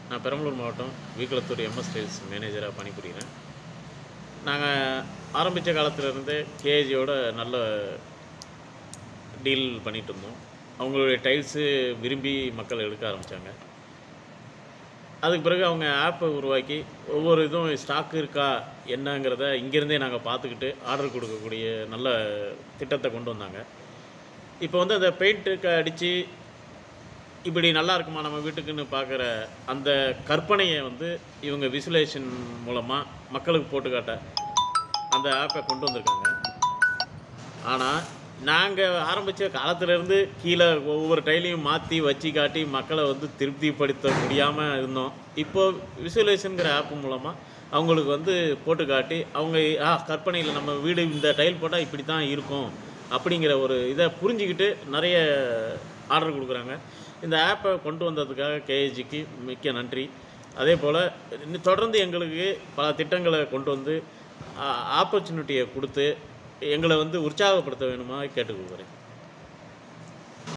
நான் பெரம்பலூர் மாவட்டம் வீக்குளத்தூர் MS tiles மேனேஜராக பணிபுரிகிறேன் நாங்கள் ஆரம்பித்த காலத்துலேருந்தே கேஜியோட நல்ல டீல் பண்ணிகிட்டு இருந்தோம் அவங்களுடைய டைல்ஸு விரும்பி மக்கள் எடுக்க ஆரம்பித்தாங்க அதுக்கு பிறகு அவங்க ஆப்பை உருவாக்கி ஒவ்வொரு இதுவும் ஸ்டாக் இருக்கா என்னங்கிறத இங்கேருந்தே நாங்கள் பார்த்துக்கிட்டு ஆர்டர் கொடுக்கக்கூடிய நல்ல திட்டத்தை கொண்டு வந்தாங்க இப்போ வந்து அந்த பெயிண்ட்டுக்கு அடித்து இப்படி நல்லா இருக்குமா நம்ம வீட்டுக்குன்னு பார்க்குற அந்த கற்பனையை வந்து இவங்க விசுலேஷன் மூலமாக மக்களுக்கு போட்டு காட்ட அந்த ஆப்பை கொண்டு வந்திருக்காங்க ஆனால் நாங்கள் ஆரம்பித்த காலத்துலேருந்து கீழே ஒவ்வொரு டைலையும் மாற்றி வச்சு காட்டி மக்களை வந்து திருப்திப்படுத்த முடியாமல் இருந்தோம் இப்போ விசுவலேஷனுங்கிற ஆப் மூலமாக அவங்களுக்கு வந்து போட்டு காட்டி அவங்க ஆ கற்பனையில் நம்ம வீடு இந்த டைல் போட்டால் இப்படி தான் இருக்கும் அப்படிங்கிற ஒரு இதை புரிஞ்சுக்கிட்டு நிறைய ஆர்டர் கொடுக்குறாங்க இந்த ஆப்பை கொண்டு வந்ததுக்காக கேஏஜிக்கு மிக்க நன்றி அதே போல் இன்னும் தொடர்ந்து எங்களுக்கு பல திட்டங்களை கொண்டு வந்து ஆப்பர்ச்சுனிட்டியை கொடுத்து எங்களை வந்து உற்சாகப்படுத்த வேணுமா கேட்டுக்கொள்கிறேன்